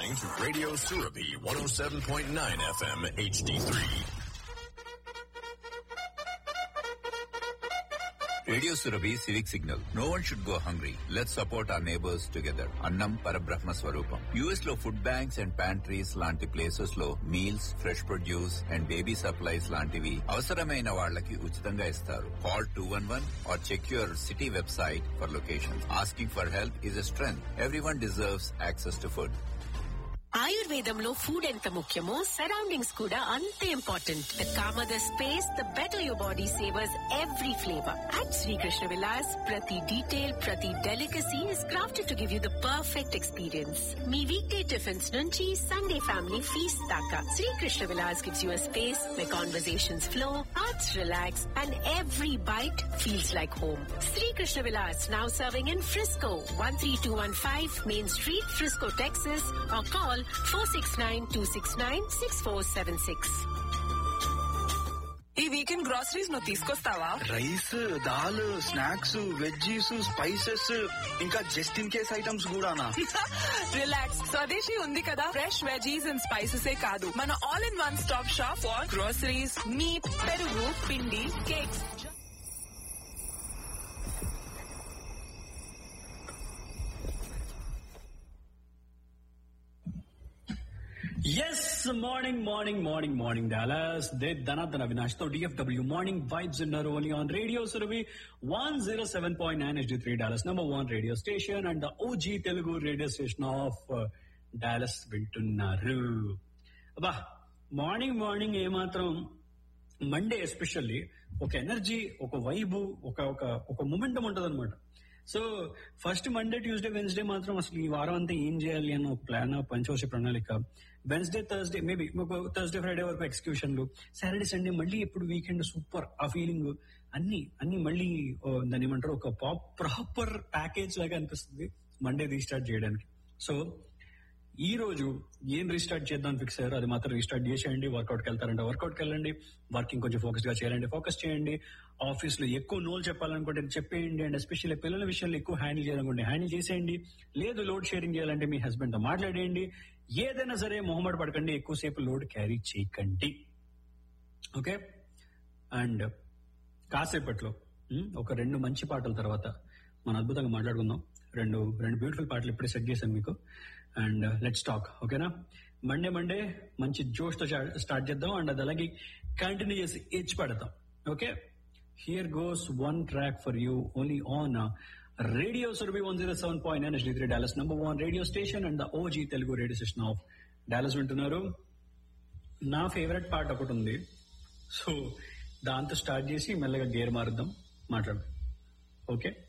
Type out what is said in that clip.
listening to Radio Surabi 107.9 FM HD3. Radio Surabhi civic signal no one should go hungry let support our neighbours together అన్నం పరబ్రహ్మ స్వరూపం US లో food banks and pantries లాంటి places లో meals fresh produce and baby supplies లాంటివి అవసరమైన వాళ్ళకి ఉచితంగా ఇస్తారు call two one one or check your city website for location asking for help is a strength everyone deserves access to food ఆయుర్వేదంలో food ఎంత ముఖ్యమో surroundings కూడా అంతే important the calmer the space the better your body savours every flavour at Srikrishna Vilas ప్రతి detail ప్రతి delicacy is crafted to give you the perfect experience మీ weekday tiffins నుంచి Sunday family feast దాకా Srikrishna Vilas gives you space where conversations flow, hearts relax, and every bite feels like home. Sri Krishna Vilas now serving in Frisco, 13215 Main Street, Frisco, Texas, or call 469-269-6476. ఈ weekend groceries నువ్వు తీసుకొస్తావా rice dal snacks veggies spices ఇంకా just in case items కూడానా relax Swadeshi ఉంది కదా fresh veggies and spices కాదు మన all in one stop shop for groceries meat పెరుగు పిండి cakes Yes, morning, morning, morning, morning, Dallas. They Dhanadhan Avinash. So DFW morning vibes in only on Radio Surabhi 107.9 HD3 Dallas, number one radio station and the OG Telugu radio station of uh, Dallas వింటున్నారు అబ్బా morning morning ఏమాత్రం Monday especially ఒక energy ఒక vibe ఒక ఒక ఒక momentum ఉంటది అనమాట so first Monday Tuesday Wednesday మాత్రం అసలు ఈ వారం అంతా ఏం చేయాలి అన్న ఒక ప్లాన్ పంచవర్ష ప్రణాళిక Wednesday Thursday maybe Thursday Friday వరకు ఎక్స్క్యూషన్లు సాటర్డే సండే మళ్ళీ ఎప్పుడు వీకెండ్ సూపర్ ఆ ఫీలింగ్ అన్ని అన్ని మళ్ళీ ఓ, దాన్ని ఏమంటారు ఒక పాప్ ప్రాపర్ ప్యాకేజ్ లాగా అనిపిస్తుంది మండే రీస్టార్ట్ చేయడానికి సో ఈ రోజు ఏం రీస్టార్ట్ చేద్దాం ఫిక్స్ అయ్యారు అది మాత్రం రీస్టార్ట్ చేసేయండి వర్కౌట్ కి వెళ్తారంటే వర్కౌట్ కి వెళ్ళండి వర్కింగ్ కొంచెం ఫోకస్ గా చేయాలండి ఫోకస్ చేయండి ఆఫీస్ లో ఎక్కువ నోలు చెప్పాలనుకుంటే చెప్పేయండి అండ్ ఎస్పెషల్లీ పిల్లల విషయంలో ఎక్కువ హ్యాండిల్ చేయాలనుకుంటే హ్యాండిల్ చేసేయండి లేదు లోడ్ షేరింగ్ చేయాలంటే మీ హస్బెండ్ తో మాట్లాడేయండి ఏదైనా సరే మొహమాట పడకండి ఎక్కువసేపు లోడ్ క్యారీ చేయకండి ఓకే అండ్ కాసేపట్లో ఉమ్, ఒక రెండు మంచి పాటల తర్వాత మనం అద్భుతంగా మాట్లాడుకుందాం రెండు రెండు బ్యూటిఫుల్ పాటలు ఇప్పుడే సెట్ చేశాను మీకు అండ్ లెట్స్ టాక్ ఓకేనా మండే మండే మంచి జోష్ తో స్టార్ట్ చేద్దాం అండ్ అది అలాగే కంటిన్యూ చేసి ఇచ్చి పెడతాం okay here goes one track for you only on radio Surabhi one zero seven point nine HD three Dallas number one radio station and the OG Telugu radio station of Dallas వింటున్నారు నా favourite పాట ఒకటి ఉంది so దాంతో start చేసి మెల్లగా gear మారుద్దాం మాట్లాడదాం okay